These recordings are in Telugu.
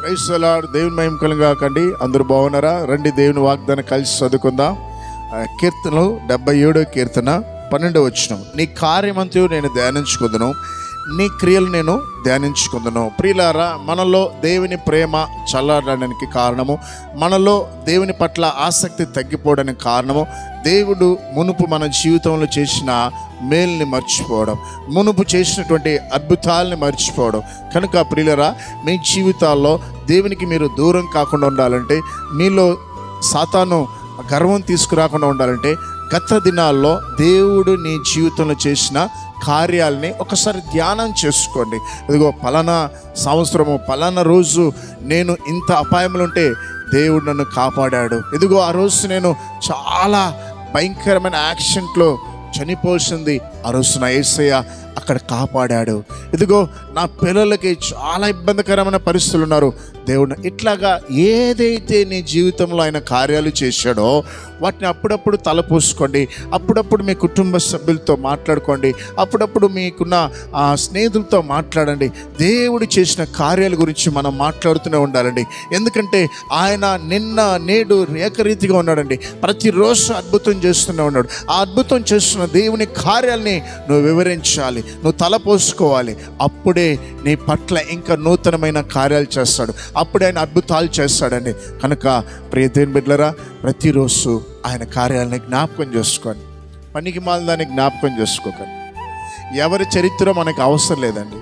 క్రైస్తలాడు దేవుని మహిమ కలుగాకండి అందరూ బాగున్నారా రండి దేవుని వాగ్దానం కలిసి చదువుకుందాం ఆ, కీర్తనలు డెబ్బై ఏడో కీర్తన పన్నెండో వచ్చిన నీ కార్యమంతయు నేను ధ్యానించుకుందును నీ క్రియలు నేను ధ్యానించుకుందును ప్రియులారా మనలో దేవుని ప్రేమ చల్లారడానికి కారణము మనలో దేవుని పట్ల ఆసక్తి తగ్గిపోవడానికి కారణము దేవుడు మునుపు మన జీవితంలో చేసిన మేల్ని మర్చిపోవడం మునుపు చేసినటువంటి అద్భుతాలని మర్చిపోవడం కనుక ప్రియులరా మీ జీవితాల్లో దేవునికి మీరు దూరం కాకుండా ఉండాలంటే మీలో సాతాను గర్వం తీసుకురాకుండా ఉండాలంటే గత దినాల్లో దేవుడు నీ జీవితంలో చేసిన కార్యాలని ఒకసారి ధ్యానం చేసుకోండి ఇదిగో పలానా సంవత్సరము పలానా రోజు నేను ఇంత అపాయములు ఉంటే దేవుడు నన్ను కాపాడాడు ఇదిగో ఆ రోజు నేను చాలా భయంకరమైన యాక్సిడెంట్లో చనిపోవాల్సింది ఆ రోజు నా ఏసయ్య అక్కడ కాపాడాడు ఇదిగో నా పిల్లలకి చాలా ఇబ్బందికరమైన పరిస్థితులు ఉన్నారు దేవుడు ఇట్లాగా ఏదైతే నీ జీవితంలో ఆయన కార్యాలు చేశాడో వాటిని అప్పుడప్పుడు తలపోసుకోండి అప్పుడప్పుడు మీ కుటుంబ సభ్యులతో మాట్లాడుకోండి అప్పుడప్పుడు మీకున్న ఆ స్నేహితులతో మాట్లాడండి దేవుడు చేసిన కార్యాల గురించి మనం మాట్లాడుతూనే ఉండాలండి ఎందుకంటే ఆయన నిన్న నేడు ఏకరీతిగా ఉన్నాడండి ప్రతిరోజు అద్భుతం చేస్తూనే ఉన్నాడు ఆ అద్భుతం చేస్తున్న దేవుని కార్యాల్ని నువ్వు వివరించాలి నువ్వు తలపోసుకోవాలి అప్పుడే నీ పట్ల ఇంకా నూతనమైన కార్యాలు చేస్తాడు అప్పుడే ఆయన అద్భుతాలు చేస్తాడండి కనుక ప్రియ దేవుని బిడ్డలరా ప్రతిరోజు ఆయన కార్యాలని జ్ఞాపకం చేసుకోండి పనికి మాలని జ్ఞాపకం చేసుకోకండి ఎవరి చరిత్ర మనకు అవసరం లేదండి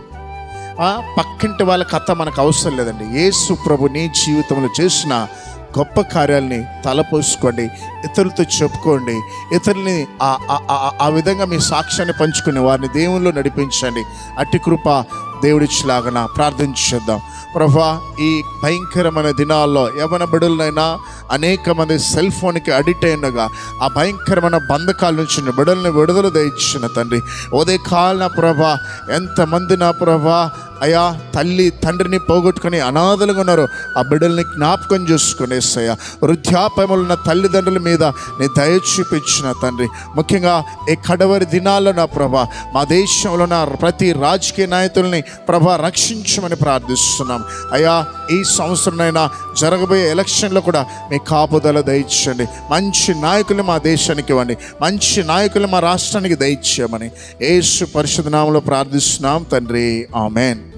ఆ, పక్కింటి వాళ్ళ కథ మనకు అవసరం లేదండి యేసు ప్రభు నీ జీవితంలో చేసిన గొప్ప కార్యాలని తలపోసుకోండి ఇతరులతో చెప్పుకోండి ఇతరుల్ని ఆ- ఆ- ఆ- ఆ విధంగా మీ సాక్ష్యాన్ని పంచుకుని వారిని దేవుళ్ళు నడిపించండి అట్టి కృప దేవుడిచ్చిలాగన ప్రార్థించేద్దాం ప్రభా ఈ భయంకరమైన దినాల్లో యవన బిడులనైనా అనేక మంది సెల్ ఫోన్కి అడిక్ట్ అయినగా ఆ భయంకరమైన బంధకాల నుంచి బిడల్ని విడుదల దయచిన తండ్రి ఉదయ కాలన ప్రభా ఎంతమంది నా ప్రభా అయా తల్లి తండ్రిని పోగొట్టుకొని అనాథలుగా ఉన్నారు ఆ బిడ్డల్ని జ్ఞాపకం చేసుకునేసయ్యా వృద్ధాపములు ఉన్న తల్లిదండ్రుల మీద నీ దయ చూపించిన తండ్రి ముఖ్యంగా ఈ కడవరి దినాల్లో నా ప్రభా మా దేశంలో ఉన్న ప్రతి రాజకీయ నాయకుల్ని ప్రభా రక్షించమని ప్రార్థిస్తున్నాం అయ్యా ఈ సంవత్సరంలో జరగబోయే ఎలక్షన్లో కూడా మీ కాపుదల దయచేయండి మంచి నాయకులు మా దేశానికి ఇవ్వండి మంచి నాయకులు మా రాష్ట్రానికి దయచేయమని యేసు పరిశుద్ధ నామంలో ప్రార్థిస్తున్నాం తండ్రి ఆమెన్